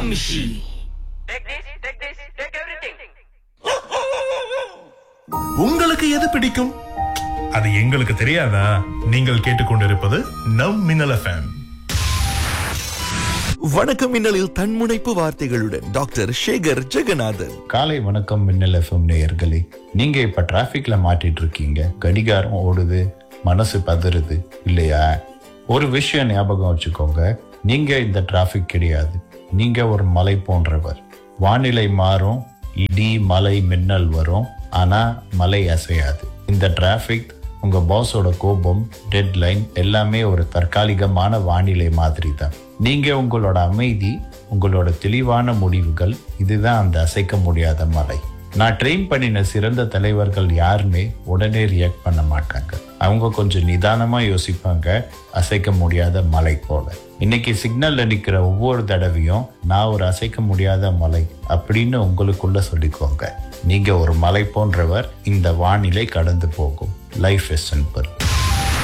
Kamshi. Take this, take this, take everything. உங்களுக்கு எது பிடிக்கும் அது எங்களுக்கு தெரியாதா நீங்கள் கேட்டுக்கொண்டிருப்பது நம் மின்னல் எஃப்எம் வணக்கம் மின்னலில் தன்முனைப்பு வார்த்தைகளுடன் டாக்டர் சேகர் ஜெகநாதன் காலை வணக்கம் மின்னல் எஃப்எம் நேயர்களே நீங்க இப்ப டிராபிக்ல மாட்டிட்டு இருக்கீங்க கடிகாரம் ஓடுது மனசு பதறுது இல்லையா ஒரு விஷயம் ஞாபகம் வச்சுக்கோங்க நீங்க இந்த டிராபிக் கிடையாது நீங்க ஒரு மலை போன்றவர் வானிலை மாறும் இடி மலை மின்னல் வரும் ஆனா மலை அசையாது இந்த டிராபிக் உங்க பாஸோட கோபம் டெட்லைன் எல்லாமே ஒரு தற்காலிகமான வானிலை மாதிரி தான் நீங்க உங்களோட அமைதி உங்களோட தெளிவான முடிவுகள் இதுதான் அந்த அசைக்க முடியாத மலை நான் ட்ரெயின் பண்ணின சிறந்த தலைவர்கள் யாருமே உடனே ரியாக்ட் பண்ண மாட்டாங்க அவங்க கொஞ்சம் நிதானமா யோசிப்பாங்க அசைக்க முடியாத மலை போல இன்னைக்கு சிக்னல்ல நிக்கிற ஒவ்வொரு தடவையும் நான் ஒரு அசைக்க முடியாத மலை அப்படின்னு உங்களுக்குள்ள சொல்லிக்கோங்க நீங்க ஒரு மலை போன்றவர் இந்த வானிலை கடந்து போகும் லைஃப் இஸ் சிம்பிள்